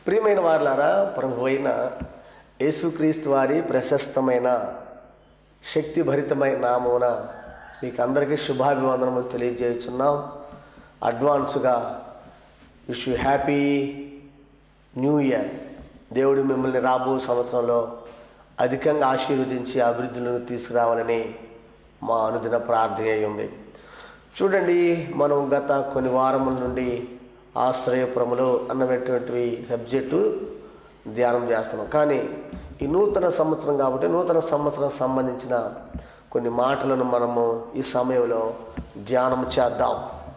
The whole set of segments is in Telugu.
ప్రియమైన వారులారా ప్రభు అయిన యేసుక్రీస్తు వారి ప్రశస్తమైన శక్తిభరితమైన నామమున మీకు అందరికీ శుభాభివందనములు తెలియజేస్తున్నాం అడ్వాన్స్గా wish you happy new year దేవుడు మిమ్మల్ని రాబో సంవత్సరంలో అధికంగా ఆశీర్వదించి అభివృద్ధులను తీసుకురావాలని మా అనుదిన ప్రార్థన అయి ఉంది చూడండి మనం గత కొన్ని వారముల నుండి ఆశ్రయపురములో అన్నటువంటివి సబ్జెక్టు ధ్యానం చేస్తున్నాం కానీ ఈ నూతన సంవత్సరం కాబట్టి నూతన సంవత్సరం సంబంధించిన కొన్ని మాటలను మనము ఈ సమయంలో ధ్యానం చేద్దాం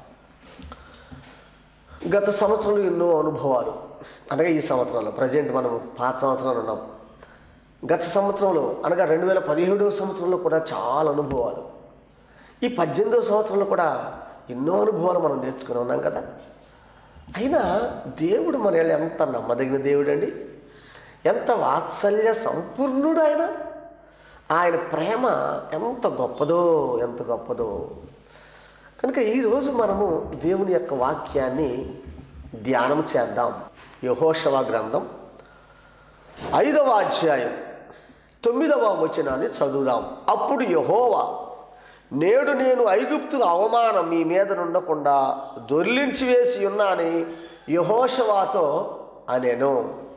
గత సంవత్సరంలో ఎన్నో అనుభవాలు అనగా ఈ సంవత్సరంలో ప్రజెంట్ మనం పాత సంవత్సరంలో ఉన్నాం గత సంవత్సరంలో అనగా రెండు వేల పదిహేడవ సంవత్సరంలో కూడా చాలా అనుభవాలు ఈ పద్దెనిమిదవ సంవత్సరంలో కూడా ఎన్నో అనుభవాలు మనం నేర్చుకుని ఉన్నాం కదా అయినా దేవుడు మన ఏళ్ళ ఎంత నమ్మదగిన దేవుడు అండి ఎంత వాత్సల్య సంపూర్ణుడు ఆయన ఆయన ప్రేమ ఎంత గొప్పదో ఎంత గొప్పదో కనుక ఈరోజు మనము దేవుని యొక్క వాక్యాన్ని ధ్యానం చేద్దాం యహోషవ గ్రంథం ఐదవ అధ్యాయం తొమ్మిదవ వచనాన్ని చదువుదాం అప్పుడు యహోవా నేడు నేను ఐగుప్తు అవమానం మీ మీద ఉండకుండా దొర్లించి వేసి ఉన్నానని యహోషవాతో అనేను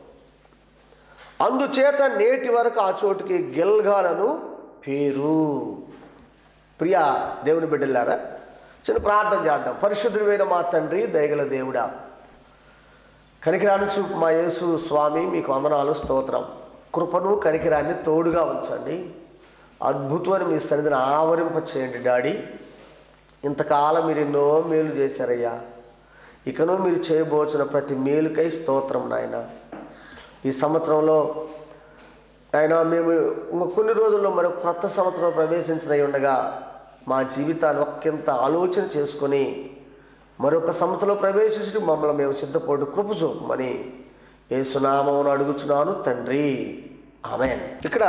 అందుచేత నేటి వరకు ఆ చోటుకి గెల్గాలను పేరు ప్రియా దేవుని బిడ్డలారా చిన్న ప్రార్థన చేద్దాం పరిశుద్ధుడైన మా తండ్రి దయగల దేవుడా కనికిరాన్ని చూపు మా యేసు స్వామి మీకు వందనాలు స్తోత్రం కృపను కనికిరాన్ని తోడుగా ఉంచండి అద్భుతమైన మీ సన్నిధిని ఆవరింప చేయండి డాడీ ఇంతకాలం మీరు ఎన్నో మేలు చేశారయ్యా ఇకను మీరు చేయబోచిన ప్రతి మేలుకై స్తోత్రం నాయన ఈ సంవత్సరంలో ఆయన మేము ఇంక కొన్ని రోజుల్లో మరొక కొత్త సంవత్సరం ప్రవేశించిన ఉండగా మా జీవితాన్ని ఒక్కింత ఆలోచన చేసుకొని మరొక సంవత్సరంలో ప్రవేశించి మమ్మల్ని మేము సిద్ధపడు కృప చూపమని ఏసునామమును అడుగుచున్నాను తండ్రి ఆమె ఇక్కడ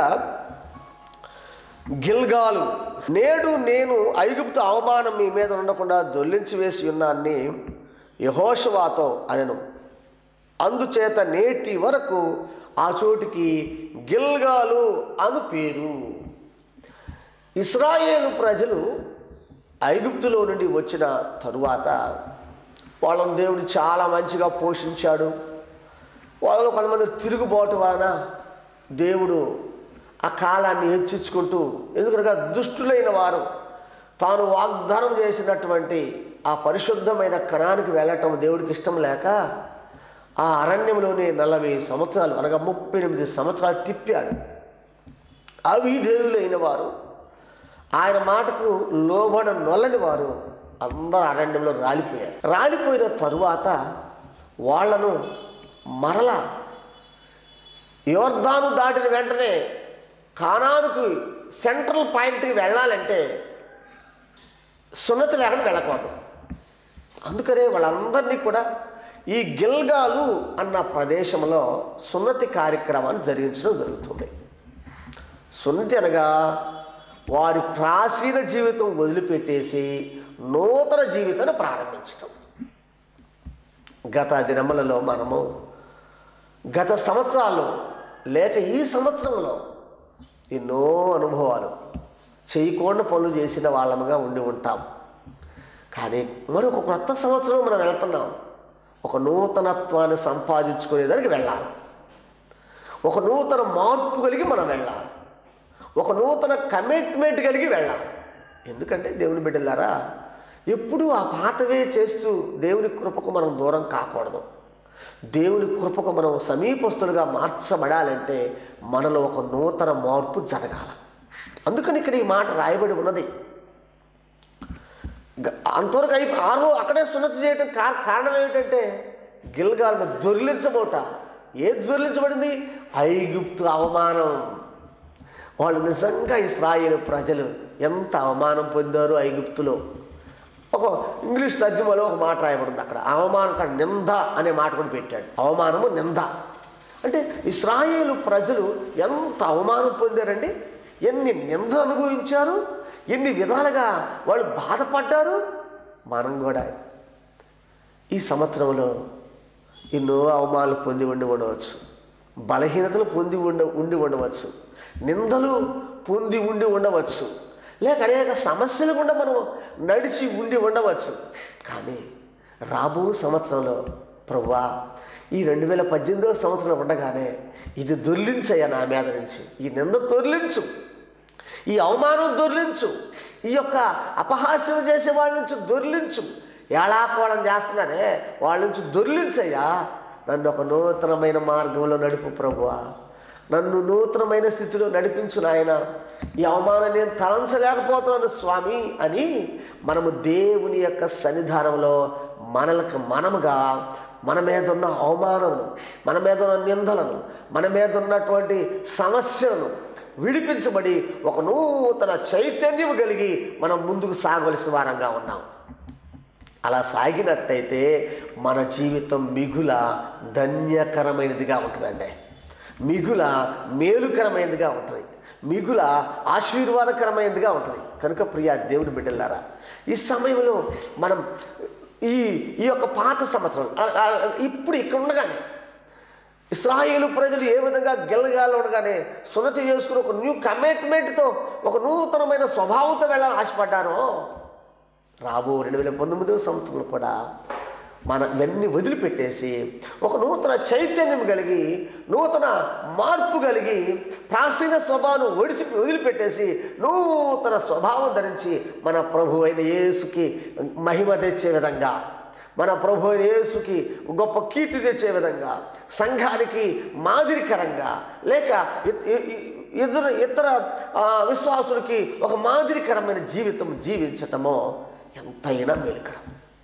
గిల్గాలు నేడు నేను ఐగుప్తు అవమానం మీ మీద ఉండకుండా దొల్లించి వేసి ఉన్నాన్ని యహోషవాతో అనెను అందుచేత నేటి వరకు ఆ చోటికి గిల్గాలు అను పేరు ఇస్రాయేలు ప్రజలు ఐగుప్తులో నుండి వచ్చిన తరువాత వాళ్ళని దేవుడు చాలా మంచిగా పోషించాడు వాళ్ళలో కొంతమంది తిరుగుబాటు వలన దేవుడు ఆ కాలాన్ని హెచ్చించుకుంటూ ఎందుకనగా దుష్టులైన వారు తాను వాగ్దానం చేసినటువంటి ఆ పరిశుద్ధమైన కణానికి వెళ్ళటం దేవుడికి ఇష్టం లేక ఆ అరణ్యంలోనే నలభై సంవత్సరాలు అనగా ముప్పై ఎనిమిది సంవత్సరాలు తిప్పాడు అవి దేవులైన వారు ఆయన మాటకు లోబడ నొల్లని వారు అందరూ అరణ్యంలో రాలిపోయారు రాలిపోయిన తరువాత వాళ్లను మరలా యోర్ధాను దాటిన వెంటనే కానానుకు సెంట్రల్ పాయింట్కి వెళ్ళాలంటే సున్నతి లేకుండా వెళ్ళకూడదు అందుకనే వాళ్ళందరినీ కూడా ఈ గిల్గాలు అన్న ప్రదేశంలో సున్నతి కార్యక్రమాన్ని జరిగించడం జరుగుతుంది సున్నతి అనగా వారి ప్రాచీన జీవితం వదిలిపెట్టేసి నూతన జీవితాన్ని ప్రారంభించడం గత దినములలో మనము గత సంవత్సరాలు లేక ఈ సంవత్సరంలో ఎన్నో అనుభవాలు చేయకుండా పనులు చేసిన వాళ్ళముగా ఉండి ఉంటాం కానీ మరొక కొత్త సంవత్సరం మనం వెళ్తున్నాం ఒక నూతనత్వాన్ని సంపాదించుకునేదానికి వెళ్ళాలి ఒక నూతన మార్పు కలిగి మనం వెళ్ళాలి ఒక నూతన కమిట్మెంట్ కలిగి వెళ్ళాలి ఎందుకంటే దేవుని బిడ్డలారా ఎప్పుడూ ఆ పాతవే చేస్తూ దేవుని కృపకు మనం దూరం కాకూడదు దేవుని కృపకు మనం సమీపస్తులుగా మార్చబడాలంటే మనలో ఒక నూతన మార్పు జరగాల అందుకని ఇక్కడ ఈ మాట రాయబడి ఉన్నది గ- అంతవరకు అయి ఆరో అక్కడే సున్నతి చేయటం కా- కారణం ఏమిటంటే గిల్గాల్ దొరిలించబోట ఏది దొరిలించబడింది ఐగుప్తు అవమానం వాళ్ళు నిజంగా ఇస్రాయేల్ ప్రజలు ఎంత అవమానం పొందారు ఐగుప్తులో ఒక ఇంగ్లీష్ తర్జుమాలో ఒక మాట రాయబడింది అక్కడ అవమానం కాదు, నింద అనే మాట కూడా పెట్టాడు అవమానము నింద అంటే ఇస్రాయేలు ప్రజలు ఎంత అవమానం పొందారండి ఎన్ని నింద అనుభవించారు ఎన్ని విధాలుగా వాళ్ళు బాధపడ్డారు మనం కూడా ఈ సంవత్సరంలో ఎన్నో అవమానాలు పొంది ఉండి ఉండవచ్చు బలహీనతలు పొంది ఉండ ఉండి ఉండవచ్చు నిందలు పొంది ఉండి ఉండవచ్చు లేక అనేక సమస్యలు కూడా మనం నడిచి ఉండి ఉండవచ్చు కానీ రాబో సంవత్సరంలో ప్రభువా ఈ రెండు వేల పద్దెనిమిదవ సంవత్సరం ఉండగానే ఇది దొర్లించయ్యా నా మీద నుంచి ఈ నింద దొర్లించు ఈ అవమానం దొర్లించు ఈ యొక్క అపహాస్యం చేసే వాళ్ళ నుంచి దొర్లించు ఏళాకోళం చేస్తున్నారే వాళ్ళ నుంచి దొర్లించయ్యా నన్ను ఒక నూతనమైన మార్గంలో నడుపు ప్రభువా నన్ను నూతనమైన స్థితిలో నడిపించు నాయన ఈ అవమానం నేను తలంచలేకపోతున్నాను స్వామి అని మనము దేవుని యొక్క సన్నిధానంలో మనలకు మనముగా మన మీద ఉన్న అవమానమును మన మీద ఉన్న నిందలను మన మీద ఉన్నటువంటి సమస్యలను విడిపించబడి ఒక నూతన చైతన్యం కలిగి మనం ముందుకు సాగవలసిన వారంగా ఉన్నాం అలా సాగినట్టయితే మన జీవితం మిగుల ధన్యకరమైనదిగా ఉంటుందండి మిగుల మేలుకరమైనదిగా ఉంటుంది మిగుల ఆశీర్వాదకరమైనదిగా ఉంటుంది కనుక ప్రియా దేవుని బిడ్డలారా ఈ సమయంలో మనం ఈ ఈ యొక్క పాత సంవత్సరం ఆ- ఆ- ఇప్పుడు ఇక్కడ ఉండగానే ఇస్రాయేలు ప్రజలు ఏ విధంగా గెలగాలి ఉండగానే సున్నతి చేసుకుని ఒక న్యూ కమిట్మెంట్తో ఒక నూతనమైన స్వభావంతో వెళ్ళాలని ఆశపడ్డారో రాబో రెండు వేల పంతొమ్మిదవ సంవత్సరంలో కూడా మన ఇవన్నీ వదిలిపెట్టేసి ఒక నూతన చైతన్యం కలిగి నూతన మార్పు కలిగి ప్రాచీన స్వభావం ఒడిసి వదిలిపెట్టేసి నూతన స్వభావం ధరించి మన ప్రభు అయిన యేసుకి మహిమ తెచ్చే విధంగా మన ప్రభు అయిన యేసుకి గొప్ప కీర్తి తెచ్చే విధంగా సంఘానికి మాదిరికరంగా లేక ఇ- ఇ- ఇ- ఇతర ఇతర ఆ, విశ్వాసులకి ఒక మాదిరికరమైన జీవితం జీవించటమో ఎంతైనా మేలుకరం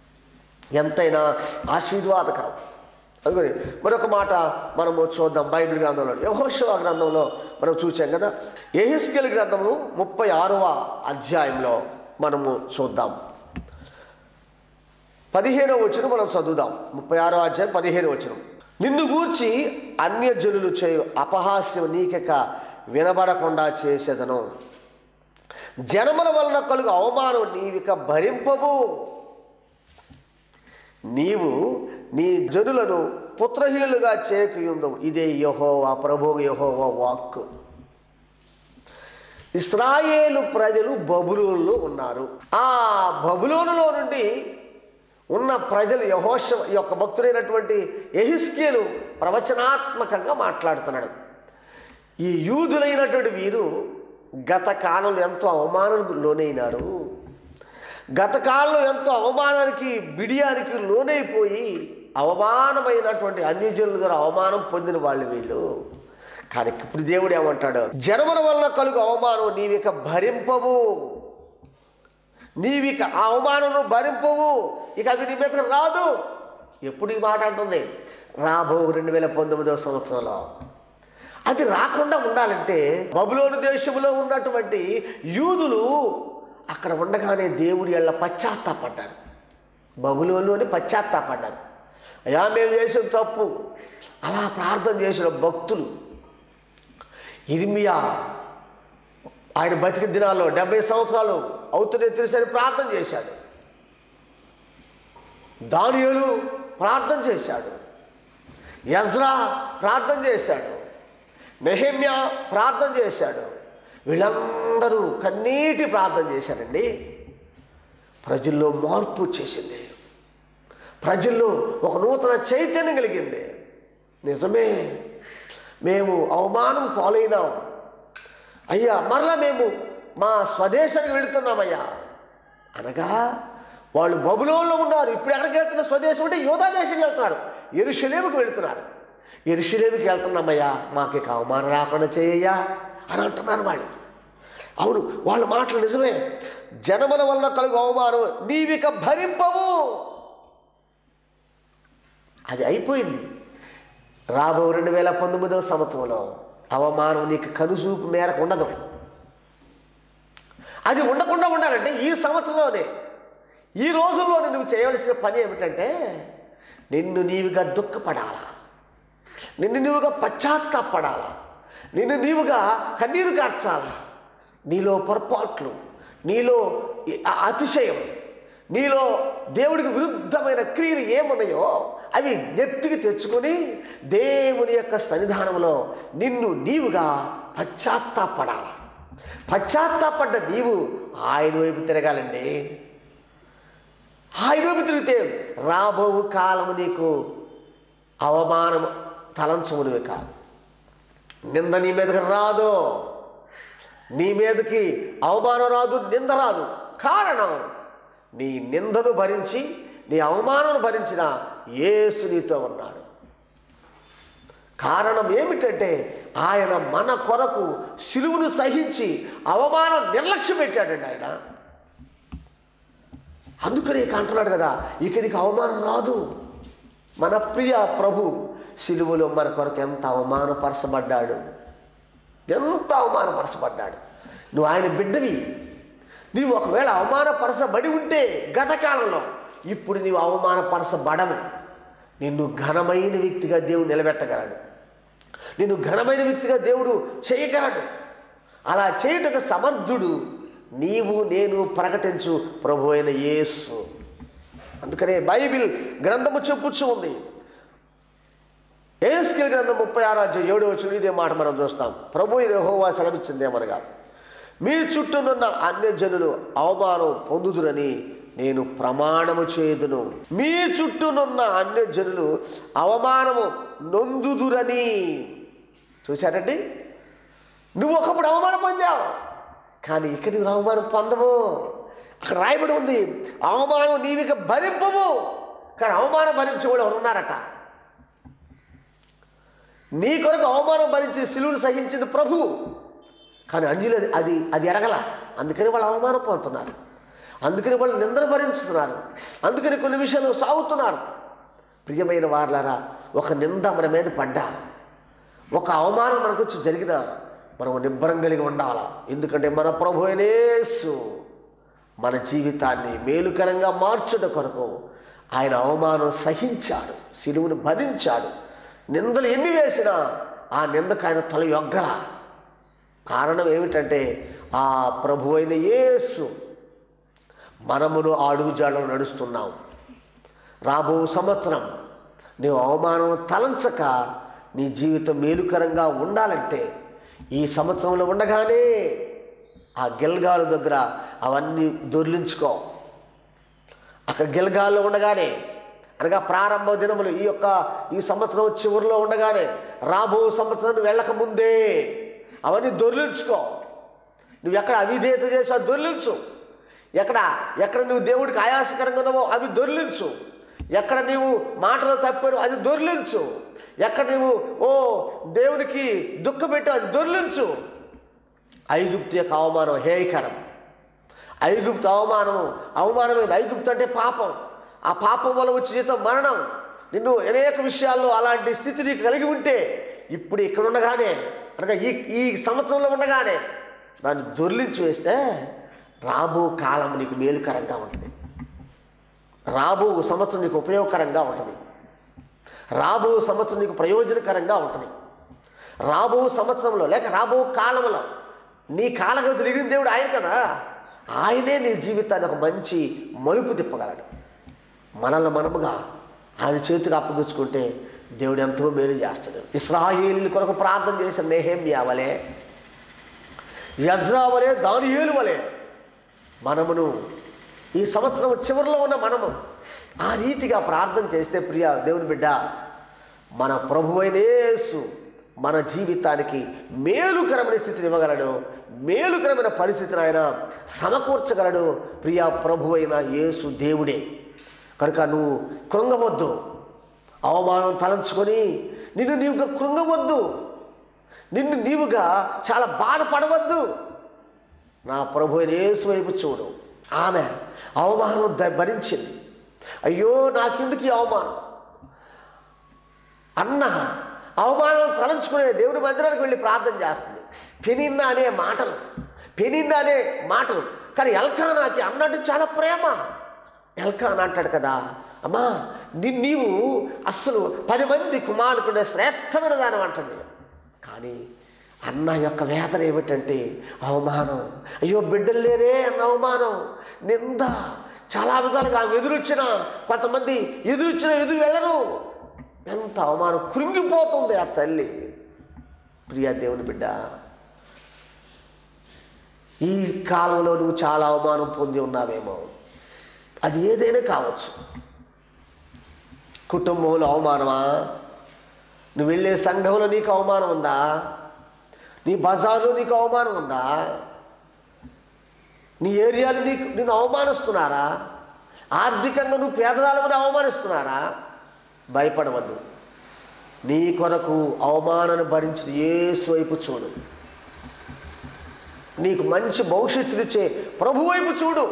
ఎంతైనా ఆశీర్వాదకరం అందుకని మరొక మాట మనము చూద్దాం బైబిల్ గ్రంథంలో యహోశివ గ్రంథంలో మనం చూసాం కదా ఎహిస్కెల్ గ్రంథము ముప్పై ఆరవ అధ్యాయంలో మనము చూద్దాం పదిహేనవ వచనం మనం చదువుదాం ముప్పై ఆరో అధ్యాయం పదిహేను వచనం నిన్ను గూర్చి అన్యజనులు చేయు అపహాస్యం నీకెక వినబడకుండా చేసేదను జనముల వలన కలుగు అవమానం నీవిక భరింపవు నీవు నీ జనులను పుత్రహీనులుగా చేయకయుందవు ఇదే యహోవా ప్రభు యహోవా వాక్కు ఇస్రాయేలు ప్రజలు బబులోనులో ఉన్నారు ఆ బబులోనులో నుండి ఉన్న ప్రజలు యహోష యొక్క భక్తుడైనటువంటి ఎహిస్కేలు ప్రవచనాత్మకంగా మాట్లాడుతున్నాడు ఈ యూదులైనటువంటి వీరు గత కాలంలో ఎంతో అవమానానికి లోనైనారు గత కాలంలో ఎంతో అవమానానికి బిడియానికి లోనైపోయి అవమానమైనటువంటి అన్యజనుల ద్వారా అవమానం పొందిన వాళ్ళు వీళ్ళు కానీ ఇప్పుడు దేవుడు ఏమంటాడు జనముల వలన కలుగు అవమానం నీవిక భరింపవు నీవిక ఆ అవమానం భరింపవు ఇక అవి నీ మీదకి రాదు ఎప్పుడు ఈ మాట అంటుంది రాబో రెండు వేల పంతొమ్మిదవ సంవత్సరంలో అది రాకుండా ఉండాలంటే బబులోని దేశంలో ఉన్నటువంటి యూదులు అక్కడ ఉండగానే దేవుడి ఎళ్ళ పశ్చాత్తాపడ్డారు బబులోని పశ్చాత్తాపడ్డారు అయ్యా మేము చేసిన తప్పు అలా ప్రార్థన చేసిన భక్తులు ఇర్మియా ఆయన బతికి దినాల్లో డెబ్బై సంవత్సరాలు అవుతున్నే తెలిసని ప్రార్థన చేశాడు దానియులు ప్రార్థన చేశాడు యజ్రా ప్రార్థన చేశాడు నెహమ్యా ప్రార్థన చేశాడు వీళ్ళందరూ కన్నీటి ప్రార్థన చేశారండి ప్రజల్లో మార్పు వచ్చేసింది ప్రజల్లో ఒక నూతన చైతన్యం కలిగింది నిజమే మేము అవమానం పాలైనాం అయ్యా మరలా మేము మా స్వదేశానికి వెళుతున్నామయ్యా అనగా వాళ్ళు బబులోన్లో ఉన్నారు ఇప్పుడు ఎక్కడికి వెళ్తున్న స్వదేశం అంటే యోధా దేశానికి వెళ్తున్నారు ఎరుషలేముకి వెళుతున్నారు ఎరుషలేముకి వెళ్తున్నామయ్యా మాకు ఇక అవమానం రాకుండా చేయయ్యా అని అంటున్నారు వాళ్ళు అవును వాళ్ళ మాటలు నిజమే జనముల వలన కలుగు అవమానం నీవిక భరింపవు అది అయిపోయింది రాబో రెండు వేల పంతొమ్మిదవ సంవత్సరంలో అవమానం నీకు కనుసూపు మేరకు ఉండదు అది ఉండకుండా ఉండాలంటే ఈ సంవత్సరంలోనే ఈ రోజుల్లోనే నువ్వు చేయవలసిన పని ఏమిటంటే నిన్ను నీవుగా దుఃఖపడాలా నిన్ను నీవుగా పశ్చాత్తాపడాలా నిన్ను నీవుగా కన్నీరు కార్చాలా నీలో పొరపాట్లు నీలో ఈ అ- అతిశయం నీలో దేవుడికి విరుద్ధమైన క్రియలు ఏమున్నాయో అవి జ్ఞప్తికి తెచ్చుకొని దేవుని యొక్క సన్నిధానంలో నిన్ను నీవుగా పశ్చాత్తాపడాల పశ్చాత్తాపడ్డ నీవు ఆయన వైపు తిరగాలండి ఆయన వైపు తిరిగితే రాబో కాలము నీకు అవమానము తలంచమునివి కాదు నింద నీ మీదకి రాదు నీ మీదకి అవమానం రాదు నింద రాదు కారణం నీ నిందను భరించి నీ అవమానం భరించిన యేసు నీతో ఉన్నాడు కారణం ఏమిటంటే ఆయన మన కొరకు సిలువును సహించి అవమానం నిర్లక్ష్యం పెట్టాడండి ఆయన అందుకని ఇక అంటున్నాడు కదా ఇక నీకు అవమానం రాదు మన ప్రియ ప్రభు సిలువలో మన కొరకు ఎంత అవమానపరచబడ్డాడు ఎంత అవమానపరచబడ్డాడు నువ్వు ఆయన బిడ్డవి నీవు ఒకవేళ అవమానపరచబడి ఉంటే గత కాలంలో ఇప్పుడు నీవు అవమానపరచబడము నిన్ను ఘనమైన వ్యక్తిగా దేవుడు నిలబెట్టగలడు నిన్ను ఘనమైన వ్యక్తిగా దేవుడు చేయగలడు అలా చేయుటకు సమర్థుడు నీవు నేను ప్రకటించు ప్రభు అయిన యేసు అందుకనే బైబిల్ గ్రంథము చెప్పుచ్చు ఉంది ఏస్కేల్ గ్రంథం ముప్పై ఆరు అధ్యాయం ఏడు వచ్చి ఇదే మాట మనం చూస్తాం ప్రభు యెహోవా సెలవిచ్చింది ఏమనగా మీ చుట్టూనున్న అన్యజనులు అవమానం పొందుదురని నేను ప్రమాణము చేయుదును మీ చుట్టూనున్న అన్యజనులు అవమానము నొందుదురని చూశారండి నువ్వు ఒకప్పుడు అవమానం పొందావు కానీ ఇక నువ్వు అవమానం పొందవు అక్కడ రాయబడి ఉంది అవమానం నీవిక భరింపవు కానీ అవమానం భరించే వాళ్ళు ఎవరు ఉన్నారట నీ కొరకు అవమానం భరించి సిలువును సహించింది ప్రభు కానీ అన్యులు అది అది అది ఎరగల అందుకని వాళ్ళు అవమానం పొందుతున్నారు అందుకని వాళ్ళు నిందను భరించుతున్నారు అందుకని కొన్ని విషయాలు సాగుతున్నారు ప్రియమైన వార్లారా ఒక నింద మన మీద పడ్డా ఒక అవమానం మనకు వచ్చి జరిగినా మనం నిబ్బరం కలిగి ఉండాలా ఎందుకంటే మన ప్రభు అయిన యేసు మన జీవితాన్ని మేలుకరంగా మార్చుట కొరకు ఆయన అవమానం సహించాడు సిలువును భరించాడు నిందలు ఎన్ని వేసినా ఆ నిందకు ఆయన తల యొగ్గల కారణం ఏమిటంటే ఆ ప్రభు అయిన యేసు మనమును ఆ అడుగుజాడలో నడుస్తున్నాం రాబో సంవత్సరం నీవు అవమానం తలంచక నీ జీవితం మేలుకరంగా ఉండాలంటే ఈ సంవత్సరంలో ఉండగానే ఆ గిల్గాలు దగ్గర అవన్నీ దొర్లించుకో అక్కడ గిల్గాల్లో ఉండగానే అనగా ప్రారంభ దినములు ఈ యొక్క ఈ సంవత్సరం చివరిలో ఉండగానే రాబో సంవత్సరం వెళ్ళక ముందే అవన్నీ దొర్లించుకో నువ్వు ఎక్కడ అవిధేయత చేసా దొర్లించు ఎక్కడ ఎక్కడ నువ్వు దేవుడికి ఆయాసకరంగా ఉన్నావో అవి దొర్లించు ఎక్కడ నీవు మాటలు తప్పావు అది దొర్లించు ఎక్కడ నీవు ఓ దేవునికి దుఃఖపెట్టు అది దొర్లించు ఐగుప్తు యొక్క అవమానం హేయకరం ఐగుప్తు అవమానం అవమానమైన ఐగుప్తు అంటే పాపం ఆ పాపం వల్ల వచ్చే జీతం మరణం నిన్ను అనేక విషయాల్లో అలాంటి స్థితి నీకు కలిగి ఉంటే ఇప్పుడు ఇక్కడ ఉండగానే అనగా ఈ ఈ సంవత్సరంలో ఉండగానే దాన్ని దొర్లించి వేస్తే రాబో కాలం నీకు మేలుకరంగా ఉంటుంది రాబో సంవత్సరం నీకు ఉపయోగకరంగా ఉంటుంది రాబో సంవత్సరం నీకు ప్రయోజనకరంగా ఉంటుంది రాబో సంవత్సరంలో లేక రాబో కాలంలో నీ కాలగతి ఎరిగిన దేవుడు ఆయన కదా ఆయనే నీ జీవితాన్ని ఒక మంచి మలుపు తిప్పగలడు మనల్ని మనముగా ఆయన చేతికి అప్పగించుకుంటే దేవుడు ఎంతో మేలు చేస్తాడు ఇస్రాయేలీల కొరకు ప్రార్థన చేసిన నేహేమ్యా వలె యజ్రా వలె దానియేలు వలె మనమును ఈ సంవత్సరం చివరిలో ఉన్న మనము ఆ రీతిగా ప్రార్థన చేస్తే ప్రియ దేవుని బిడ్డ మన ప్రభు అయిన యేసు మన జీవితానికి మేలుకరమైన స్థితిని ఇవ్వగలడు మేలుకరమైన పరిస్థితిని ఆయన సమకూర్చగలడు ప్రియ ప్రభు అయిన యేసు దేవుడే కనుక నువ్వు కృంగవద్దు అవమానం తలంచుకొని నిన్ను నీవుగా కృంగవద్దు నిన్ను నీవుగా చాలా బాధపడవద్దు నా ప్రభు అయిన యేసు వైపు చూడు ఆమె అవమానం ద- భరించింది అయ్యో నాకెందుకు ఈ అవమానం అన్న అవమానం తలంచుకునే దేవుని మందిరానికి వెళ్ళి ప్రార్థన చేస్తుంది పెనిన్న అనే మాటలు పెనిన్న అనే మాటలు కానీ ఎల్కానాకి అన్నట్టు చాలా ప్రేమ ఎల్కాన్ అంటాడు కదా అమ్మా ని నీవు అస్సలు పది మంది కుమారుకుండే శ్రేష్టమైన దానం అంటుంది కానీ అన్న యొక్క వేదన ఏమిటంటే అవమానం అయ్యో బిడ్డలు లేరే అన్న అవమానం నింద చాలా విధాలుగా ఆమె ఎదురొచ్చిన కొంతమంది ఎదురొచ్చిన ఎదురు వెళ్ళరు ఎంత అవమానం కృంగిపోతుంది ఆ తల్లి ప్రియా దేవుని బిడ్డ ఈ కాలంలో నువ్వు చాలా అవమానం పొంది ఉన్నావేమో అది ఏదైనా కావచ్చు కుటుంబంలో అవమానమా నువ్వు వెళ్ళే సంఘంలో నీకు అవమానం ఉందా నీ బజార్లో నీకు అవమానం ఉందా నీ ఏరియాలో నీకు నిన్ను అవమానిస్తున్నారా ఆర్థికంగా నువ్వు పేదరాలను అవమానిస్తున్నారా భయపడవద్దు నీ కొరకు అవమానాన్ని భరించిన యేసు వైపు చూడు నీకు మంచి భవిష్యత్తునిచ్చే ప్రభు వైపు చూడు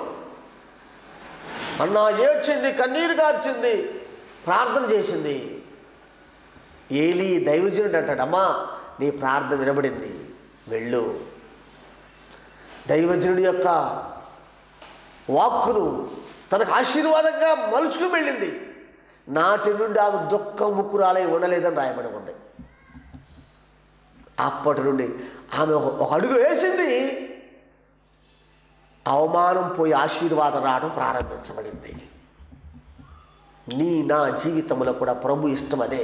అన్నా ఏడ్చింది కన్నీరు కార్చింది ప్రార్థన చేసింది ఏలి దైవజనుడు అంటాడు అమ్మా నీ ప్రార్థన వినబడింది వెళ్ళు దైవజనుడి యొక్క వాక్కును తనకు ఆశీర్వాదంగా మలుచుకుని వెళ్ళింది నాటి నుండి ఆమె దుఃఖం ముక్కురాలై ఉండలేదని రాయబడి ఉంది అప్పటి నుండి ఆమె ఒక ఒక అడుగు వేసింది అవమానం పోయి ఆశీర్వాదం రావడం ప్రారంభించబడింది నీ నా జీవితంలో కూడా ప్రభు ఇష్టం అదే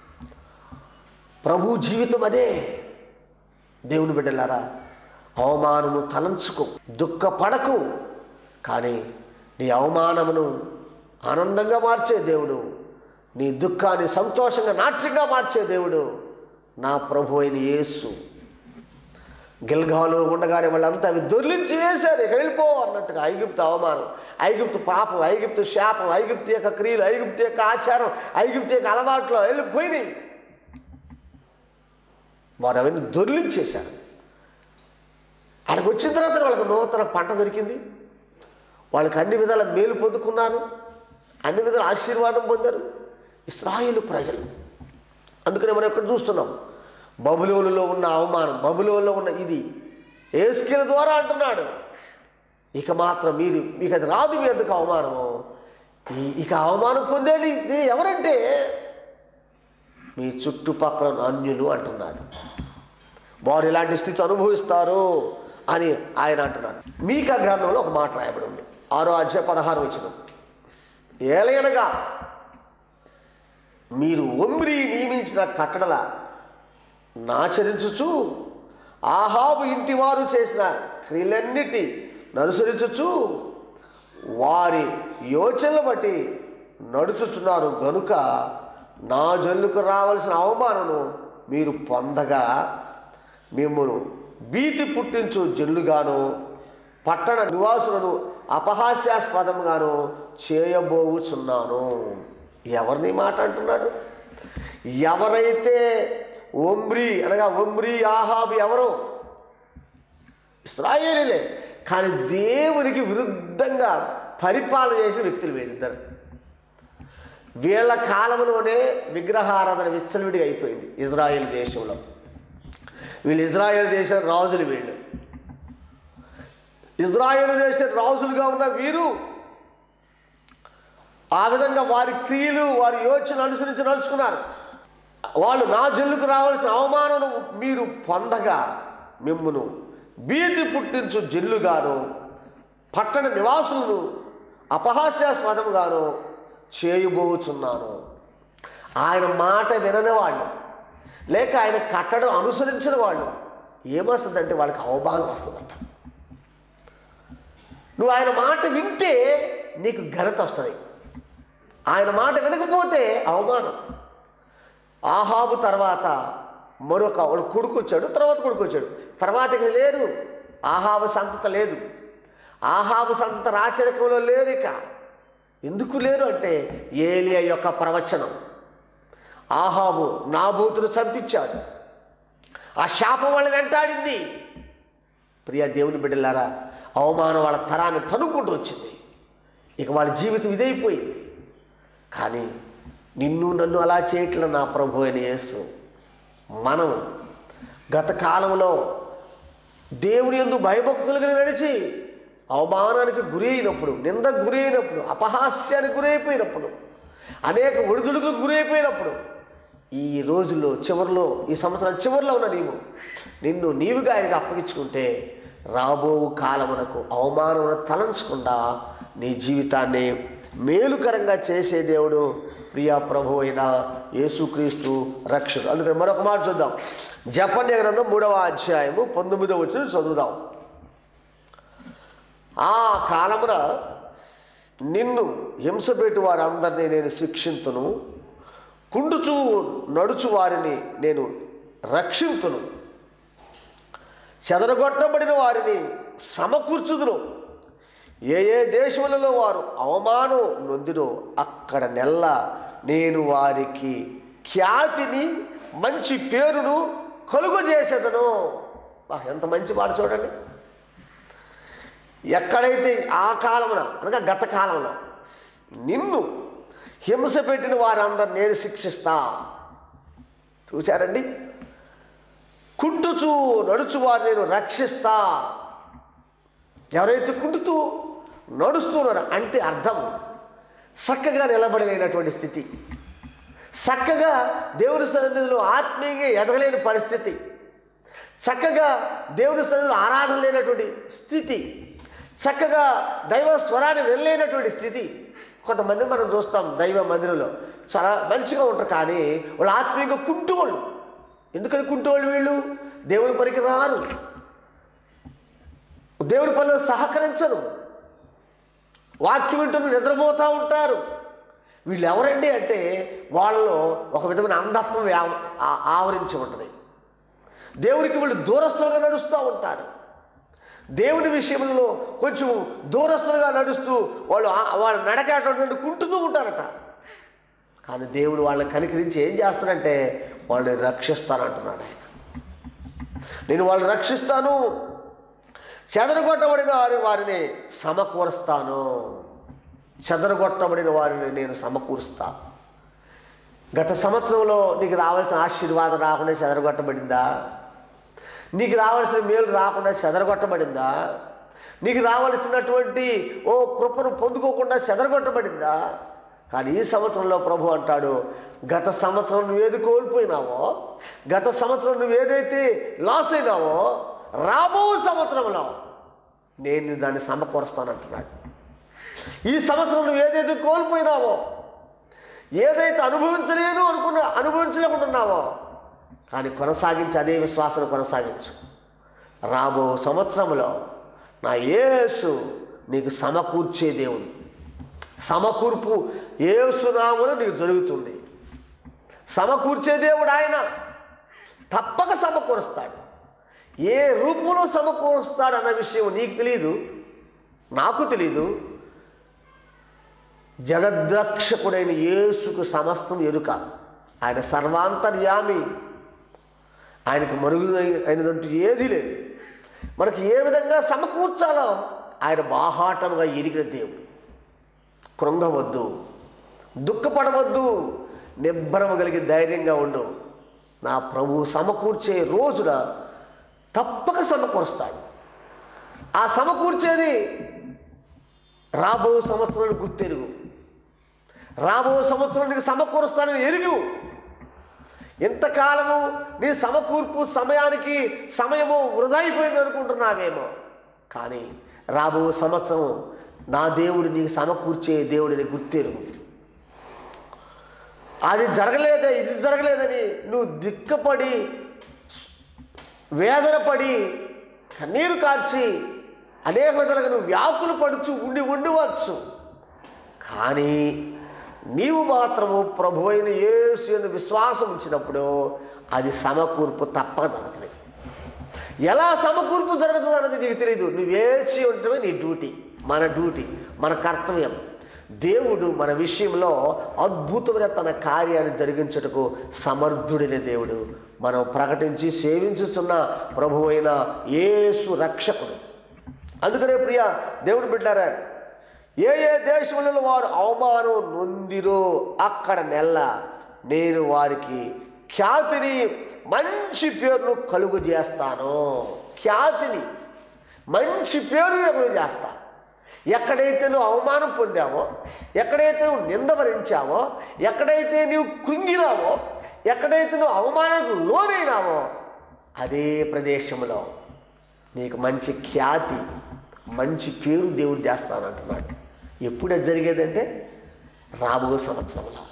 ప్రభు జీవితం అదే దేవుని బిడ్డలారా అవమానము తలంచుకో దుఃఖపడకు కానీ నీ అవమానమును ఆనందంగా మార్చే దేవుడు నీ దుఃఖాన్ని సంతోషంగా నాట్యంగా మార్చే దేవుడు నా ప్రభు అయిన యేసు గిల్గాలో ఉండగానే వాళ్ళంతా అవి దొర్లించి వేశారు ఇక వెళ్ళిపో అన్నట్టుగా ఐగుప్తు అవమానం ఐగుప్తు పాపం ఐగుప్తు శాపం ఐగుప్తు యొక్క క్రియలు ఐగుప్తు యొక్క ఆచారం ఐగుప్తు యొక్క అలవాట్లు వెళ్ళిపోయినాయి వారు అవన్నీ దొర్లించేశారు అక్కడికి వచ్చిన తర్వాత వాళ్ళకి నూతన పంట దొరికింది వాళ్ళకి అన్ని విధాల మేలు పొందుకున్నారు అన్ని విధాల ఆశీర్వాదం పొందారు ఇస్రాయేలు ప్రజలు అందుకనే మనం ఇక్కడ చూస్తున్నాం బబులోనులో ఉన్న అవమానం బబులోనులో ఉన్న ఇది ఏస్కేల ద్వారా అంటున్నాడు ఇక మాత్రం మీరు మీకు అది రాదు మీ ఎందుకు అవమానము ఈ- ఇక అవమానం పొందేది ఇది ఎవరంటే మీ చుట్టుపక్కల ఉన్న అన్యులు అంటున్నాడు వారు ఇలాంటి స్థితి అనుభవిస్తారు అని ఆయన అంటున్నాడు మీకా గ్రంథంలో ఒక మాట రాయబడి ఉంది ఆరో అధ్యాయ పదహారు వచ్చిన ఏలయనగా మీరు ఒమ్రి నియమించిన కట్టడల నాచరించుచు ఆహాబు ఇంటి వారు చేసిన క్రియలన్నిటి ననుసరించుచు వారి యోచనలు బట్టి నడుచుచున్నారు గనుక నా జల్లుకు రావాల్సిన అవమానము మీరు పొందగా మిమ్మల్ని భీతి పుట్టించు జల్లుగాను పట్టణ నివాసులను అపహాస్యాస్పదంగాను చేయబోవుచున్నాను ఎవరిని మాట అంటున్నాడు ఎవరైతే ఒమ్రి అనగా ఒమ్రి ఆహాబు ఎవరు ఇస్రాయేలీలే కానీ దేవునికి విరుద్ధంగా పరిపాలన చేసిన వ్యక్తులు వీళ్ళిద్దరు వీళ్ళ కాలంలోనే విగ్రహారాధన విచ్చలవిడిగా అయిపోయింది ఇజ్రాయెల్ దేశంలో వీళ్ళు ఇజ్రాయెల్ దేశం రాజులు వీళ్ళు ఇజ్రాయెల్ దేశ రాజులుగా ఉన్న వీరు ఆ విధంగా వారి క్రియలు వారి యోచనలు అనుసరించి నడుచుకున్నారు వాళ్ళు నా జల్లుకు రావాల్సిన అవమానం మీరు పొందగా మిమ్మును భీతి పుట్టించు జల్లుగాను పట్టణ నివాసులను అపహాస్యాస్పదముగాను చేయబోచున్నాను ఆయన మాట వినని వాళ్ళు లేక ఆయన కట్టడం అనుసరించిన వాళ్ళు ఏమొస్తుందంటే వాళ్ళకి అవమానం వస్తుందంట నువ్వు ఆయన మాట వింటే నీకు ఘనత వస్తుంది ఆయన మాట వినకపోతే అవమానం ఆహాబు తర్వాత మరొక వాడు కొడుకు వచ్చాడు తర్వాత కొడుకు వచ్చాడు తర్వాత ఇక లేరు ఆహాబు సంతత లేదు ఆహాబు సంతత రాచరికంలో లేరు ఇక ఎందుకు లేరు అంటే ఏలియా యొక్క ప్రవచనం ఆహాబు నాబూతును చంపించాడు ఆ శాపం వాళ్ళని వెంటాడింది ప్రియ దేవుని బిడ్డలారా అవమానం వాళ్ళ తరాన్ని తనుక్కుంటూ వచ్చింది ఇక వాళ్ళ జీవితం ఇదైపోయింది కానీ నిన్ను నన్ను అలా చేయట్ల నా ప్రభు అయిన యేసు మనం గత కాలంలో దేవుని ఎందు భయభక్తులుగా నడిచి అవమానానికి గురి అయినప్పుడు నిందకు గురి అయినప్పుడు అపహాస్యానికి గురైపోయినప్పుడు అనేక ఒడిదుడుకులకు గురైపోయినప్పుడు ఈ రోజుల్లో చివరిలో ఈ సంవత్సరం చివరిలో ఉన్న నీవు నిన్ను నీవుగా ఆయనకు అప్పగించుకుంటే రాబో కాలమునకు అవమానమును తలంచకుండా నీ జీవితాన్ని మేలుకరంగా చేసే దేవుడు ప్రియా ప్రభు అయిన యేసుక్రీస్తు రక్షకుడు అందుకని మరొక మాట చూద్దాం జపన్య గ్రంథం మూడవ అధ్యాయము పంతొమ్మిదవ వచ్చిన చదువుదాం ఆ కాలమున నిన్ను హింసపెట్టు వారందరినీ నేను శిక్షింతును కుండుచు నడుచు వారిని నేను రక్షింతును చెదరగొట్టబడిన వారిని సమకూర్చుదును ఏ ఏ దేశములలో వారు అవమానం నొందినో అక్కడ నెల్ల నేను వారికి ఖ్యాతిని మంచి పేరును కలుగజేసేదను బా, ఎంత మంచి మాట చూడండి ఎక్కడైతే ఆ కాలమున అనగా గత కాలంలో నిన్ను హింస పెట్టిన వారందరు నేను శిక్షిస్తా చూచారండి కుంటుచు నడుచు వారిని నేను రక్షిస్తా ఎవరైతే కుంటుతూ నడుస్తున్నారో అంటే అర్థం చక్కగా నిలబడలేనటువంటి స్థితి చక్కగా దేవుని సన్నిధిలో ఆత్మీయంగా ఎదగలేని పరిస్థితి చక్కగా దేవుని సన్నిధిలో ఆరాధన లేనటువంటి స్థితి చక్కగా దైవ స్వరాన్ని వెళ్ళలేనటువంటి స్థితి కొంతమంది మనం చూస్తాం దైవ మందిరంలో చాలా మంచిగా ఉంటారు కానీ వాళ్ళు ఆత్మీయంగా కుంటోళ్ళు ఎందుకని కుంటోళ్ళు వీళ్ళు దేవుని పనికి రారు దేవుని పనిలో సహకరించరు వాక్యం వింటున్న నిద్రపోతూ ఉంటారు వీళ్ళు ఎవరండి అంటే వాళ్ళలో ఒక విధమైన అంధత్వం వ్యా- ఆ- ఆవరించి ఉంటుంది దేవునికి వీళ్ళు దూరస్తులుగా నడుస్తూ ఉంటారు దేవుని విషయంలో కొంచెం దూరస్తులుగా నడుస్తూ వాళ్ళు ఆ- వాళ్ళ నడకేటువంటి కుంటుతూ ఉంటారట కానీ దేవుడు వాళ్ళని కనికరించి ఏం చేస్తాడంటే వాళ్ళని రక్షిస్తానంటున్నాడు ఆయన నేను వాళ్ళని రక్షిస్తాను చెదరగొట్టబడిన వారి వారిని సమకూరుస్తాను చెదరగొట్టబడిన వారిని నేను సమకూరుస్తా గత సంవత్సరంలో నీకు రావాల్సిన ఆశీర్వాదం రాకుండా చెదరగొట్టబడిందా నీకు రావాల్సిన మేలు రాకుండా చెదరగొట్టబడిందా నీకు రావాల్సినటువంటి ఓ కృపను పొందుకోకుండా చెదరగొట్టబడిందా కానీ ఈ సంవత్సరంలో ప్రభు అంటాడు గత సంవత్సరం నువ్వు ఏది కోల్పోయినావో గత సంవత్సరం నువ్వు ఏదైతే లాస్ అయినావో రాబో సంవత్సరంలో నేను దాన్ని సమకూరుస్తానంటున్నాడు ఈ సంవత్సరం నువ్వు ఏదైతే కోల్పోయినావో ఏదైతే అనుభవించలేను అనుకున్నా అనుభవించలేకుండా ఉన్నావో కానీ కొనసాగించి అదే విశ్వాసం కొనసాగించు రాబో సంవత్సరంలో నా యేసు నీకు సమకూర్చే దేవుడు సమకూర్పు ఏసునామను నీకు జరుగుతుంది సమకూర్చే దేవుడు ఆయన తప్పక సమకూరుస్తాడు ఏ రూపంలో సమకూరుస్తాడు అన్న విషయం నీకు తెలియదు నాకు తెలీదు జగద్రక్షకుడైన యేసుకు సమస్తం ఎరుక ఆయన సర్వాంతర్యామి ఆయనకు మరుగు అయినదంటూ ఏదీ లేదు మనకి ఏ విధంగా సమకూర్చాలో ఆయన బాహాటంగా ఎరిగిన దేవుడు కృంగవద్దు దుఃఖపడవద్దు నిబ్బరము కలిగి ధైర్యంగా ఉండు నా ప్రభు సమకూర్చే రోజున తప్పక సమకూరుస్తాడు ఆ సమకూర్చేది రాబో సంవత్సరానికి గుర్తెరుగు రాబో సంవత్సరానికి సమకూరుస్తాడని ఎరుగు ఇంతకాలము నీ సమకూర్పు సమయానికి సమయము వృధా అయిపోయింది అనుకుంటున్నావేమో కానీ రాబో సంవత్సరం నా దేవుడు నీకు సమకూర్చే దేవుడిని గుర్తెరుగు అది జరగలేదే ఇది జరగలేదని నువ్వు దిక్కపడి వేదన పడి కన్నీరు కార్చి అనేక విధాలుగా నువ్వు వ్యాకులు పడుచు ఉండి ఉండవచ్చు కానీ నీవు మాత్రము ప్రభు అయిన యేసు యందు విశ్వాసం ఉంచినప్పుడు అది సమకూర్పు తప్పక జరుగుతుంది ఎలా సమకూర్పు జరుగుతుంది అన్నది నీకు తెలియదు నువ్వు వేచి ఉండటమే నీ డ్యూటీ మన డ్యూటీ మన కర్తవ్యం దేవుడు మన విషయంలో అద్భుతమైన తన కార్యాన్ని జరిగించుటకు సమర్థుడిన దేవుడు మనం ప్రకటించి సేవించుతున్న ప్రభు అయిన యేసు రక్షకుడు అందుకనే ప్రియ దేవుడు బిడ్డారా ఏ ఏ దేశములలో వారు అవమానం నొందిరో అక్కడ నెల నేను వారికి ఖ్యాతిని మంచి పేరును కలుగు చేస్తాను ఖ్యాతిని మంచి పేరును కలుగు చేస్తా ఎక్కడైతే నువ్వు అవమానం పొందావో ఎక్కడైతే నువ్వు నిందవరించావో ఎక్కడైతే నువ్వు కృంగినావో ఎక్కడైతే నువ్వు అవమానానికి లోనైనావో అదే ప్రదేశంలో నీకు మంచి ఖ్యాతి మంచి పేరు దేవుడు చేస్తానంటున్నాడు ఎప్పుడు అది జరిగేదంటే రాబో సంవత్సరంలో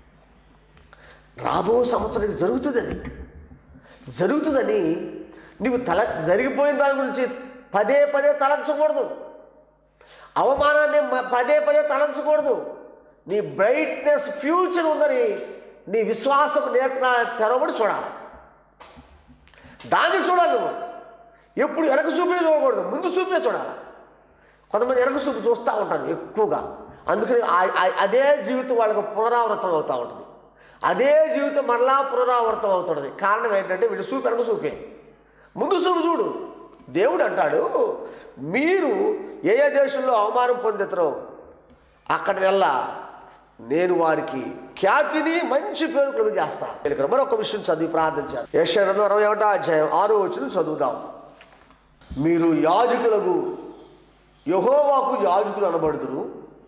రాబో సంవత్సరానికి జరుగుతుంది అది జరుగుతుందని నువ్వు తల జరిగిపోయిన దాని గురించి పదే పదే తలంచకూడదు అవమానాన్ని మ- పదే పదే తలంచకూడదు నీ బ్రైట్నెస్ ఫ్యూచర్ ఉందని నీ విశ్వాసం నేత్ర తెరవబడి చూడాలి దాన్ని చూడాలి నువ్వు ఎప్పుడు వెనక చూపే చూడకూడదు ముందు చూపే చూడాలి కొంతమంది వెనక చూపు చూస్తూ ఉంటారు ఎక్కువగా అందుకని ఆ- ఆ- అదే జీవితం వాళ్ళకు పునరావృతం అవుతూ ఉంటుంది అదే జీవితం మరలా పునరావృతం అవుతుంది కారణం ఏంటంటే వీళ్ళు చూపు వెనక చూపే ముందు చూపు చూడు దేవుడు అంటాడు మీరు ఏ ఏ దేశంలో అవమానం పొందుతారో అక్కడ నెల్లా నేను వారికి ఖ్యాతిని మంచి పేరు కలుగు చేస్తా ఇక్కడ మరొక విషయం చదివి ప్రార్థించాను యశ్వరం అరవై ఒకటో అధ్యాయం ఆరో వచ్చిన చదువుదాం మీరు యాజకులకు యహోవాకు యాజకులు అనబడుదురు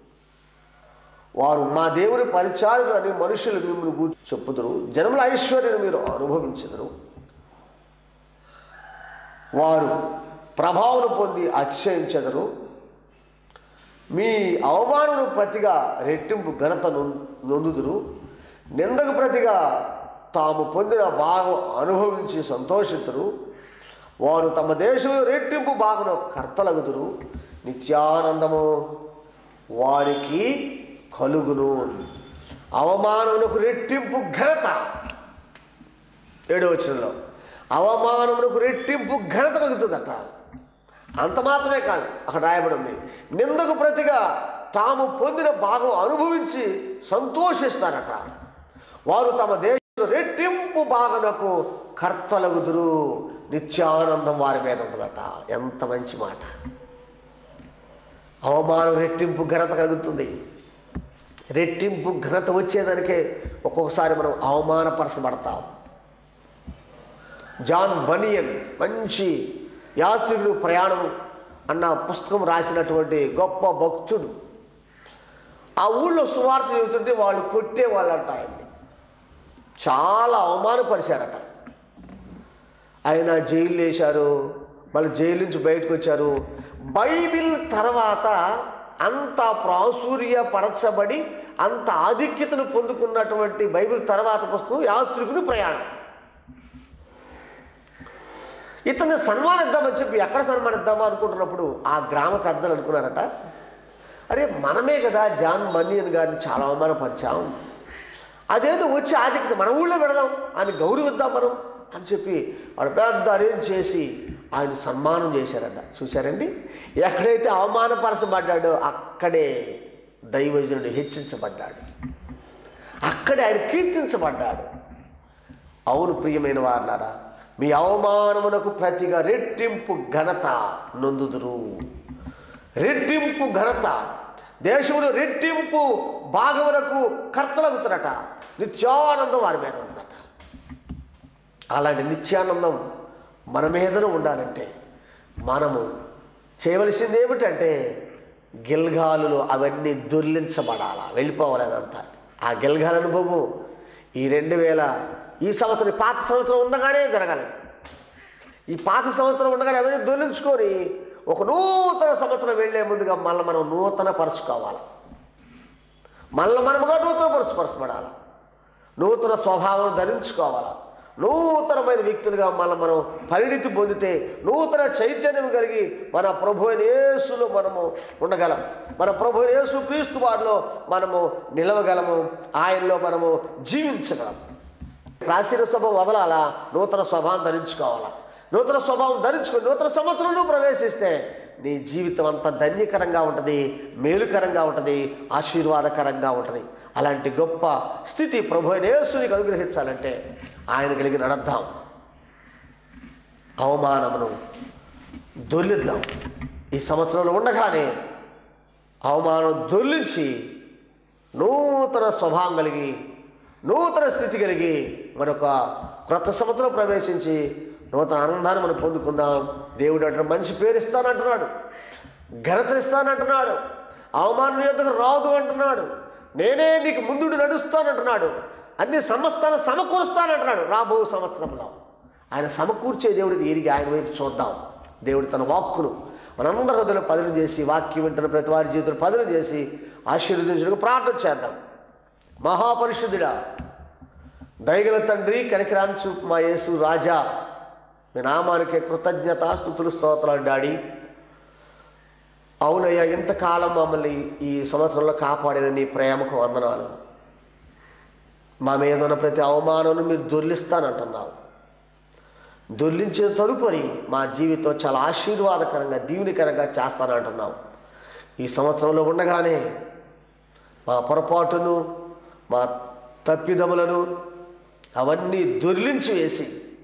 వారు మా దేవుని పరిచారులు అని మనుషులు మిమ్మల్ని గూర్చి చెప్పుదురు జనముల ఐశ్వర్యం మీరు అనుభవించదురు వారు ప్రభావం పొంది అతిశయించెదరు మీ అవమానము ప్రతిగా రెట్టింపు ఘనత నొం- నొందుదురు నిందకు ప్రతిగా తాము పొందిన భాగం అనుభవించి సంతోషితురు వారు తమ దేశంలో రెట్టింపు భాగం కర్తలగుదురు నిత్యానందము వారికి కలుగును అవమానమునకు రెట్టింపు ఘనత ఏడో వచనంలో అవమానమునకు రెట్టింపు ఘనత కలుగుతుందట అంత మాత్రమే కాదు అక్కడ రాయబడి ఉంది నిందకు ప్రతిగా తాము పొందిన భాగం అనుభవించి సంతోషిస్తారట వారు తమ దేశంలో రెట్టింపు భాగనకు కర్తలగుదురు నిత్యానందం వారి మీద ఉంటుందట ఎంత మంచి మాట అవమానం రెట్టింపు ఘనత కలుగుతుంది రెట్టింపు ఘనత వచ్చేదానికే ఒక్కొక్కసారి మనం అవమానపరచబడతాం జాన్ బనియన్ మంచి యాత్రికుడు ప్రయాణం అన్న పుస్తకం రాసినటువంటి గొప్ప భక్తుడు ఆ ఊళ్ళో సువార్త చెబుతుంటే వాళ్ళు కొట్టే వాళ్ళంట ఆయన్ని చాలా అవమానపరిచారట ఆయన జైలు వేశారు మళ్ళీ జైలు నుంచి బయటకు వచ్చారు బైబిల్ తర్వాత అంత ప్రాచుర్యపరచబడి అంత ఆధిక్యతను పొందుకున్నటువంటి బైబిల్ తర్వాత పుస్తకం యాత్రికుని ప్రయాణం ఇతన్ని సన్మానిద్దామని చెప్పి ఎక్కడ సన్మానిద్దామా అనుకుంటున్నప్పుడు ఆ గ్రామ పెద్దలు అనుకున్నారట అరే మనమే కదా జాన్ మన్యన్ గారిని చాలా అవమానపరిచాం అదేదో వచ్చి ఆధిక్యత మన ఊళ్ళో పెడదాం ఆయన గౌరవిద్దాం మనం అని చెప్పి వాడు పెద్ద అరేంజ్ చేసి ఆయన సన్మానం చేశారట చూశారండి ఎక్కడైతే అవమానపరచబడ్డాడో అక్కడే దైవజనుడు హెచ్చించబడ్డాడు అక్కడే ఆయన కీర్తించబడ్డాడు అవును ప్రియమైన వారులారా మీ అవమానమునకు ప్రతిగా రెట్టింపు ఘనత నొందుదురు రెట్టింపు ఘనత దేశంలో రెట్టింపు భాగమునకు కర్తలగుతున్నట నిత్యానందం వారి మీద ఉందట అలాంటి నిత్యానందం మన మీదనే ఉండాలంటే మనము చేయవలసింది ఏమిటంటే గిల్గాలులో అవన్నీ దొర్లించబడాలా వెళ్ళిపోవాలి అదంతా ఆ గిల్గాల అనుభవం ఈ రెండు వేల ఈ సంవత్సరం ఈ పాత సంవత్సరం ఉండగానే జరగాలి ఈ పాత సంవత్సరం ఉండగానే అవన్నీ దొర్లించుకొని ఒక నూతన సంవత్సరం వెళ్ళే ముందుగా మళ్ళీ మనం నూతన పరుచుకోవాలి మళ్ళీ మనముగా నూతన పరుచుపరచబడాలి నూతన స్వభావం ధరించుకోవాలా నూతనమైన వ్యక్తులుగా మనం మనం పరిణితి పొందితే నూతన చైతన్యం కలిగి మన ప్రభు అయిన యేసులో మనము ఉండగలం మన ప్రభు అయిన యేసు క్రీస్తు వారిలో మనము నిలవగలము ఆయనలో మనము జీవించగలం ప్రాచీన స్వభావం వదలాలా నూతన స్వభావం ధరించుకోవాలా నూతన స్వభావం ధరించుకొని నూతన సంవత్సరంలో ప్రవేశిస్తే నీ జీవితం అంతా ధన్యకరంగా ఉంటుంది మేలుకరంగా ఉంటుంది ఆశీర్వాదకరంగా ఉంటుంది అలాంటి గొప్ప స్థితి ప్రభు అయిన యేసునికి అనుగ్రహించాలంటే ఆయన కలిగి నడద్దాం అవమానమును దొర్లిద్దాం ఈ సంవత్సరంలో ఉండగానే అవమానం దొర్లించి నూతన స్వభావం కలిగి నూతన స్థితి కలిగి మరొక క్రొత్త సంవత్సరం ప్రవేశించి నూతన ఆనందాన్ని మనం పొందుకుందాం దేవుడు అంటే మంచి పేరు ఇస్తానంటున్నాడు ఘనత ఇస్తానంటున్నాడు అవమానం యొద్దకు రాదు అంటున్నాడు నేనే నీకు ముందుడు నడుస్తానంటున్నాడు అన్ని సమస్తాన్ని సమకూరుస్తానంటున్నాడు రాబో సంవత్సరంలో ఆయన సమకూర్చే దేవుడికి ఎరిగి ఆయన వైపు చూద్దాం దేవుడు తన వాక్కును మనందరి హృదయంలో పదులు చేసి వాక్యం వింటున్న ప్రతి వారి జీవితంలో పదులు చేసి ఆశీర్వదించడానికి ప్రార్థన చేద్దాం మహాపరిశుద్ధుడా దయగల తండ్రి కనికరాన్ని చూపు మా యేసు రాజా మీ నామానికి కృతజ్ఞత స్థుతులు స్తోత్రాలు డాడీ అవునయ్యా ఇంతకాలం మమ్మల్ని ఈ సంవత్సరంలో కాపాడిన నీ ప్రేమకు వందనాలు మా మీద ఉన్న ప్రతి అవమానం మీరు దొర్లిస్తానంటున్నావు దొర్లించిన తదుపరి మా జీవితం చాలా ఆశీర్వాదకరంగా దీవునికరంగా చేస్తానంటున్నావు ఈ సంవత్సరంలో ఉండగానే మా పొరపాటును మా తప్పిదములను అవన్నీ దొర్లించి వేసి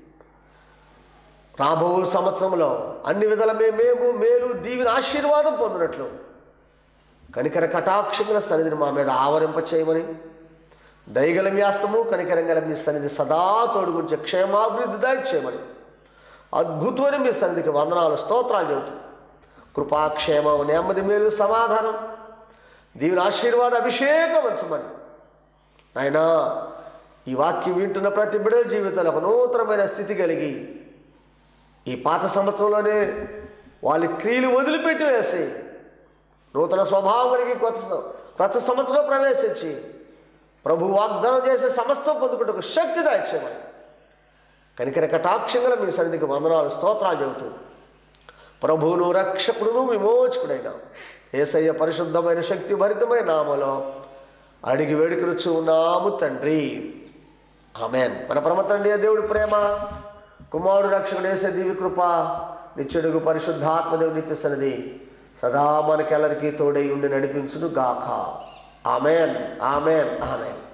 రాబో సంవత్సరంలో అన్ని విధాల మేము మేలు దీవిని ఆశీర్వాదం పొందినట్లు కనికర కటాక్షముల సన్నిధిని మా మీద ఆవరింప చేయమని దయగల మీ హస్తము కనికరం గల మీ సన్నిధి సదా తోడుగుంచే క్షేమాభివృద్ధి దాయిచేయమని అద్భుతమైన మీ సన్నిధికి వందనాలు స్తోత్రాలు చెబుతూ కృపాక్షేమం నెమ్మది మేలు సమాధానం దీవిని ఆశీర్వాద అభిషేకం ఉంచమని నాయనా ఈ వాక్యం వింటున్న ప్రతి బిడ్డల జీవితంలో ఒక నూతనమైన స్థితి కలిగి ఈ పాత సంవత్సరంలోనే వాళ్ళ క్రియలు వదిలిపెట్టి వేసి నూతన స్వభావం కలిగి కొత్త సం- కొత్త సంవత్సరంలో ప్రవేశించి ప్రభు వాగ్దానం చేసే సమస్తం పొందుకుంటే ఒక శక్తి దాయిచ్చేమని కనికర కటాక్షంగా మీ సన్నిధికి వందనాలు స్తోత్రాలు చెబుతూ ప్రభువును రక్షకుడును విమోచకుడైన ఏసయ్య పరిశుద్ధమైన శక్తి భరితమైన నామలో అడిగి వేడుకరుచు ఉన్నాము తండ్రి ఆమెన్ మన పరమ తండ్రి ఆ దేవుడి ప్రేమ కుమారుడు రక్షకుడు వేసే దివి కృప నిత్యుడుగు పరిశుద్ధాత్మదేవు నిత్య సన్నిధి సదా మనకెల్లరికి తోడై ఉండి నడిపించును గాక ఆమెన్ ఆమెన్ ఆమెన్